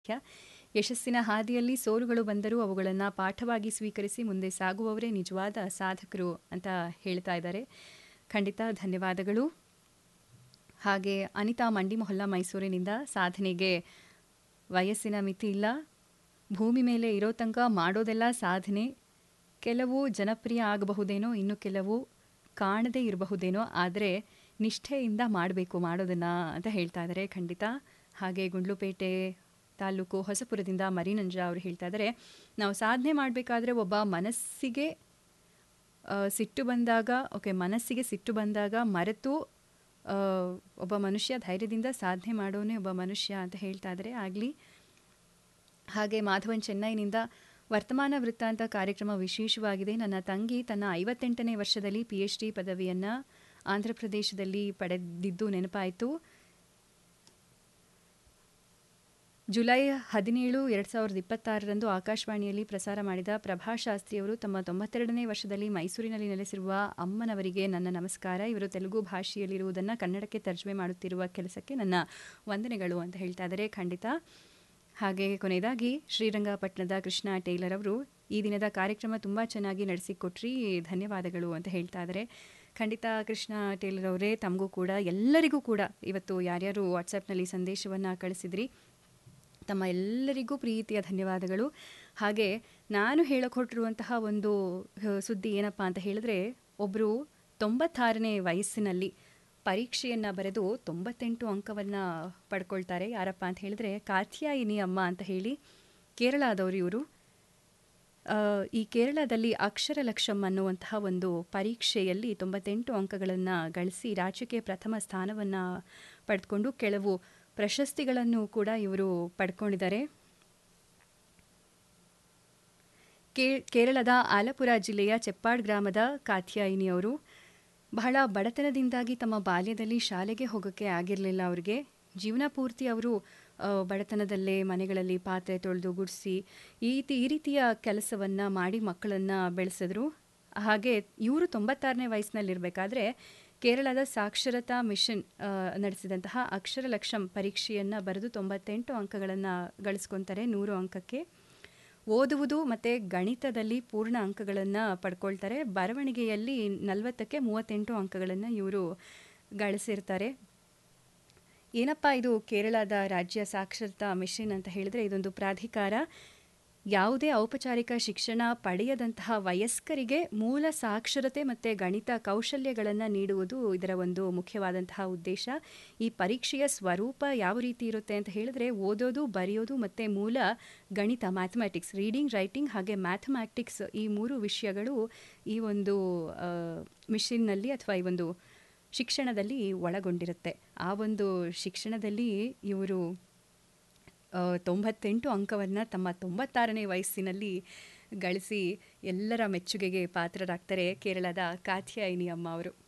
ಮುಖ್ಯ ಯಶಸ್ಸಿನ ಹಾದಿಯಲ್ಲಿ ಸೋಲುಗಳು ಬಂದರೂ ಅವುಗಳನ್ನು ಪಾಠವಾಗಿ ಸ್ವೀಕರಿಸಿ ಮುಂದೆ ಸಾಗುವವರೇ ನಿಜವಾದ ಸಾಧಕರು ಅಂತ ಹೇಳ್ತಾ ಇದ್ದಾರೆ ಖಂಡಿತ ಧನ್ಯವಾದಗಳು ಹಾಗೆ ಅನಿತಾ ಮಂಡಿ ಮೊಹಲ್ಲಾ ಮೈಸೂರಿನಿಂದ ಸಾಧನೆಗೆ ವಯಸ್ಸಿನ ಮಿತಿ ಇಲ್ಲ ಭೂಮಿ ಮೇಲೆ ಇರೋ ತನಕ ಮಾಡೋದೆಲ್ಲ ಸಾಧನೆ ಕೆಲವು ಜನಪ್ರಿಯ ಆಗಬಹುದೇನೋ ಇನ್ನು ಕೆಲವು ಕಾಣದೇ ಇರಬಹುದೇನೋ ಆದರೆ ನಿಷ್ಠೆಯಿಂದ ಮಾಡಬೇಕು ಮಾಡೋದನ್ನು ಅಂತ ಹೇಳ್ತಾ ಇದ್ದಾರೆ ಖಂಡಿತ ಹಾಗೆ ಗುಂಡ್ಲುಪೇಟೆ ತಾಲೂಕು ಹೊಸಪುರದಿಂದ ಮರಿನಂಜ ಅವರು ಹೇಳ್ತಾ ಇದ್ದಾರೆ ನಾವು ಸಾಧನೆ ಮಾಡಬೇಕಾದ್ರೆ ಒಬ್ಬ ಮನಸ್ಸಿಗೆ ಆ, ಸಿಟ್ಟು ಬಂದಾಗ ಓಕೆ ಮನಸ್ಸಿಗೆ ಸಿಟ್ಟು ಬಂದಾಗ ಮರೆತು ಆ, ಒಬ್ಬ ಮನುಷ್ಯ ಧೈರ್ಯದಿಂದ ಸಾಧನೆ ಮಾಡೋನೇ ಒಬ್ಬ ಮನುಷ್ಯ ಅಂತ ಹೇಳ್ತಾ ಇದ್ದಾರೆ ಆಗಲಿ ಹಾಗೆ ಮಾಧವನ್ ಚೆನ್ನೈನಿಂದ ವರ್ತಮಾನ ವೃತ್ತಾಂತ ಕಾರ್ಯಕ್ರಮ ವಿಶೇಷವಾಗಿದೆ ನನ್ನ ತಂಗಿ ತನ್ನ ಐವತ್ತೆಂಟನೇ ವರ್ಷದಲ್ಲಿ ಪಿ ಎಚ್ ಡಿ ಪದವಿಯನ್ನು ಆಂಧ್ರ ಪ್ರದೇಶದಲ್ಲಿ ಪಡೆದಿದ್ದು ನೆನಪಾಯಿತು ಜುಲೈ ಹದಿನೇಳು ಎರಡು ಸಾವಿರದ ಇಪ್ಪತ್ತಾರರಂದು ಆಕಾಶವಾಣಿಯಲ್ಲಿ ಪ್ರಸಾರ ಮಾಡಿದ ಪ್ರಭಾ ಶಾಸ್ತ್ರಿಯವರು ತಮ್ಮ ತೊಂಬತ್ತೆರಡನೇ ವರ್ಷದಲ್ಲಿ ಮೈಸೂರಿನಲ್ಲಿ ನೆಲೆಸಿರುವ ಅಮ್ಮನವರಿಗೆ ನನ್ನ ನಮಸ್ಕಾರ ಇವರು ತೆಲುಗು ಭಾಷೆಯಲ್ಲಿರುವುದನ್ನು ಕನ್ನಡಕ್ಕೆ ತರ್ಜುಮೆ ಮಾಡುತ್ತಿರುವ ಕೆಲಸಕ್ಕೆ ನನ್ನ ವಂದನೆಗಳು ಅಂತ ಹೇಳ್ತಾ ಇದ್ದಾರೆ ಖಂಡಿತ ಹಾಗೆ ಕೊನೆಯದಾಗಿ ಶ್ರೀರಂಗಪಟ್ಟಣದ ಕೃಷ್ಣ ಟೇಲರ್ ಅವರು ಈ ದಿನದ ಕಾರ್ಯಕ್ರಮ ತುಂಬ ಚೆನ್ನಾಗಿ ನಡೆಸಿಕೊಟ್ರಿ ಧನ್ಯವಾದಗಳು ಅಂತ ಹೇಳ್ತಾ ಇದ್ದಾರೆ ಖಂಡಿತ ಕೃಷ್ಣ ಟೇಲರ್ ಅವರೇ ತಮಗೂ ಕೂಡ ಎಲ್ಲರಿಗೂ ಕೂಡ ಇವತ್ತು ಯಾರ್ಯಾರು ವಾಟ್ಸಪ್ನಲ್ಲಿ ಸಂದೇಶವನ್ನು ಕಳಿಸಿದ್ರಿ ತಮ್ಮ ಎಲ್ಲರಿಗೂ ಪ್ರೀತಿಯ ಧನ್ಯವಾದಗಳು ಹಾಗೆ ನಾನು ಹೇಳಕ್ಕೆ ಹೊರಟಿರುವಂತಹ ಒಂದು ಅಹ್, ಸುದ್ದಿ ಏನಪ್ಪ ಅಂತ ಹೇಳಿದ್ರೆ ಒಬ್ಬರು ತೊಂಬತ್ತಾರನೇ ವಯಸ್ಸಿನಲ್ಲಿ ಪರೀಕ್ಷೆಯನ್ನು ಬರೆದು ತೊಂಬತ್ತೆಂಟು ಅಂಕವನ್ನು ಪಡ್ಕೊಳ್ತಾರೆ ಯಾರಪ್ಪ ಅಂತ ಹೇಳಿದ್ರೆ ಕಾತ್ಯಾಯಿನಿ ಅಮ್ಮ ಅಂತ ಹೇಳಿ ಕೇರಳದವರು ಇವರು ಆ, ಈ ಕೇರಳದಲ್ಲಿ ಅಕ್ಷರ ಲಕ್ಷಂ ಅನ್ನುವಂತಹ ಒಂದು ಪರೀಕ್ಷೆಯಲ್ಲಿ ತೊಂಬತ್ತೆಂಟು ಅಂಕಗಳನ್ನು ಗಳಿಸಿ ರಾಜ್ಯಕ್ಕೆ ಪ್ರಥಮ ಸ್ಥಾನವನ್ನು ಪಡೆದುಕೊಂಡು ಕೆಲವು ಪ್ರಶಸ್ತಿಗಳನ್ನು ಕೂಡ ಇವರು ಪಡ್ಕೊಂಡಿದ್ದಾರೆ ಕೇ- ಕೇರಳದ ಆಲಪುರ ಜಿಲ್ಲೆಯ ಚೆಪ್ಪಾಡ್ ಗ್ರಾಮದ ಕಾತ್ಯಾಯಿನಿಯವರು ಬಹಳ ಬಡತನದಿಂದಾಗಿ ತಮ್ಮ ಬಾಲ್ಯದಲ್ಲಿ ಶಾಲೆಗೆ ಹೋಗೋಕ್ಕೆ ಆಗಿರಲಿಲ್ಲ ಅವರಿಗೆ ಜೀವನ ಪೂರ್ತಿ ಅವರು ಆ, ಬಡತನದಲ್ಲೇ ಮನೆಗಳಲ್ಲಿ ಪಾತ್ರೆ ತೊಳೆದು ಗುಡಿಸಿ ಈ ರೀತಿ ಈ ರೀತಿಯ ಕೆಲಸವನ್ನು ಮಾಡಿ ಮಕ್ಕಳನ್ನು ಬೆಳೆಸಿದ್ರು ಹಾಗೆ ಇವರು ತೊಂಬತ್ತಾರನೇ ವಯಸ್ಸಿನಲ್ಲಿರಬೇಕಾದ್ರೆ ಕೇರಳದ ಸಾಕ್ಷರತಾ ಮಿಷನ್ ಆ, ನಡೆಸಿದಂತಹ ಅಕ್ಷರ ಲಕ್ಷಂ ಪರೀಕ್ಷೆಯನ್ನು ಬರೆದು ತೊಂಬತ್ತೆಂಟು ಅಂಕಗಳನ್ನು ಗಳಿಸ್ಕೊತಾರೆ ನೂರು ಅಂಕಕ್ಕೆ ಓದುವುದು ಮತ್ತು ಗಣಿತದಲ್ಲಿ ಪೂರ್ಣ ಅಂಕಗಳನ್ನು ಪಡ್ಕೊಳ್ತಾರೆ ಬರವಣಿಗೆಯಲ್ಲಿ ನಲವತ್ತಕ್ಕೆ ಮೂವತ್ತೆಂಟು ಅಂಕಗಳನ್ನು ಇವರು ಗಳಿಸಿರ್ತಾರೆ ಏನಪ್ಪ ಇದು ಕೇರಳದ ರಾಜ್ಯ ಸಾಕ್ಷರತಾ ಮಿಷನ್ ಅಂತ ಹೇಳಿದ್ರೆ ಇದೊಂದು ಪ್ರಾಧಿಕಾರ ಯಾವುದೇ ಔಪಚಾರಿಕ ಶಿಕ್ಷಣ ಪಡೆಯದಂತಹ ವಯಸ್ಕರಿಗೆ ಮೂಲ ಸಾಕ್ಷರತೆ ಮತ್ತು ಗಣಿತ ಕೌಶಲ್ಯಗಳನ್ನು ನೀಡುವುದು ಇದರ ಒಂದು ಮುಖ್ಯವಾದಂತಹ ಉದ್ದೇಶ ಈ ಪರೀಕ್ಷೆಯ ಸ್ವರೂಪ ಯಾವ ರೀತಿ ಇರುತ್ತೆ ಅಂತ ಹೇಳಿದ್ರೆ ಓದೋದು ಬರೆಯೋದು ಮತ್ತು ಮೂಲ ಗಣಿತ ಮ್ಯಾಥಮ್ಯಾಟಿಕ್ಸ್ ರೀಡಿಂಗ್ ರೈಟಿಂಗ್ ಹಾಗೆ ಮ್ಯಾಥಮ್ಯಾಟಿಕ್ಸ್ ಈ ಮೂರು ವಿಷಯಗಳು ಈ ಒಂದು ಮಿಷನ್ನಲ್ಲಿ ಅಥವಾ ಈ ಒಂದು ಶಿಕ್ಷಣದಲ್ಲಿ ಒಳಗೊಂಡಿರುತ್ತೆ ಆ ಒಂದು ಶಿಕ್ಷಣದಲ್ಲಿ ಇವರು ಆ, ತೊಂಬತ್ತೆಂಟು ಅಂಕವನ್ನು ತಮ್ಮ ತೊಂಬತ್ತಾರನೇ ವಯಸ್ಸಿನಲ್ಲಿ ಗಳಿಸಿ ಎಲ್ಲರ ಮೆಚ್ಚುಗೆಗೆ ಪಾತ್ರರಾಗ್ತಾರೆ ಕೇರಳದ ಕಾತ್ಯಾಯಿನಿ ಅಮ್ಮ ಅವರು